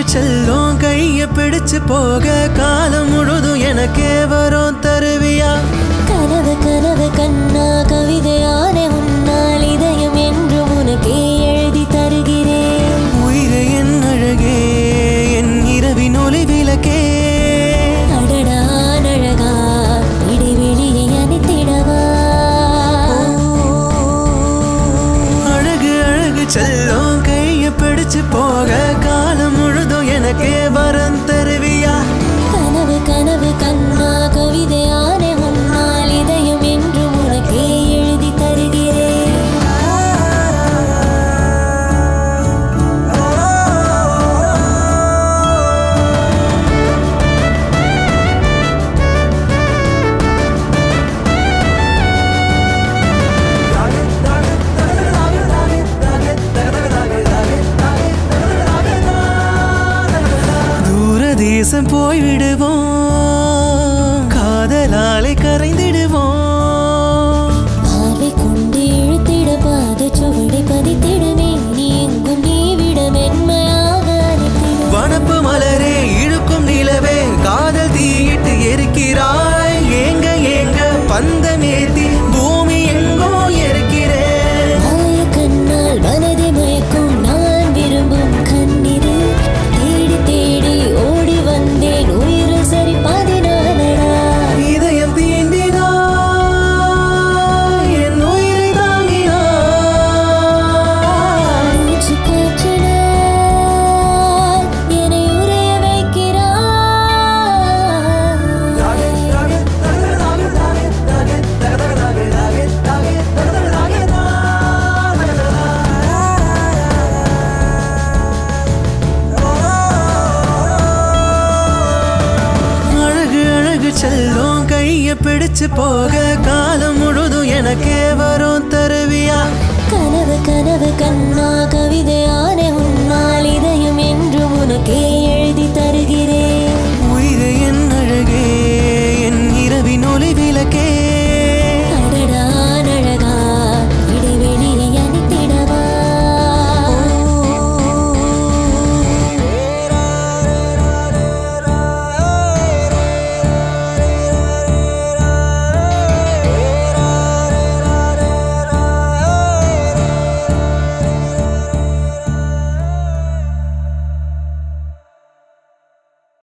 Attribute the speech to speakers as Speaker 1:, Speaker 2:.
Speaker 1: செல்லும் கைய பிடிச்சு போக காலம் முழுதும் எனக்கே வரும் தருவியா
Speaker 2: கனவு கனவு கண்ணா கவிதையானே உன்னால் இதயம் என்று உனக்கே எழுதி தருகிறேன்
Speaker 1: உயிரை என் அழகே என் இரவின் ஒளி விளக்கே
Speaker 2: அடடா அழகா இடைவெளியை அணைத்திடவா
Speaker 1: அழகு அழகு செல்லும் கைய பிடிச்சு போக காலம் முழுதும் எனக்கே வரம் தருவியா
Speaker 2: கனவு கனவு கண்ணா கவிதையானே உன்னால் இதயம் என்று உனக்கே எழுதி தருகிறேன்
Speaker 1: தூர தேசம் போய் விடுவோம் காதலாலே கரைந்திடுவோம்
Speaker 2: பார்வை கொண்டு இழுத்திட பாத சுவடை பதித்திடுமே நீ எங்கும் நீ விட மென்மையாக அணைத்திடும்
Speaker 1: வனப்பு மலரே இழுக்கும் நிலவே காதல் தீயிட்டு எரிக்கிறாய் ஏங்க ஏங்க பந்த நேத்தி பூமி எங்கோ எரிக்கிறேன்
Speaker 2: மாய கண்ணால் மனதை மயக்கும் நான் விரும்பும் கண்ணிது தேடி தேடி ஓடி வந்தேன் உயிரில் சரி பதினாலடா
Speaker 1: இதயம் தீண்டினாய் என் உயிரை தாங்கினாய்
Speaker 2: மூச்சு காற்றினால் என்னை உறைய வைக்கிறாய்
Speaker 1: அழகு அழகு செல்லும் கைய பிடிச்சு போக காலம் முழுதும் எனக்கே வரும் தருவியா
Speaker 2: கனவு கனவு கண்ணா கவிதையானே உன்னால் இதை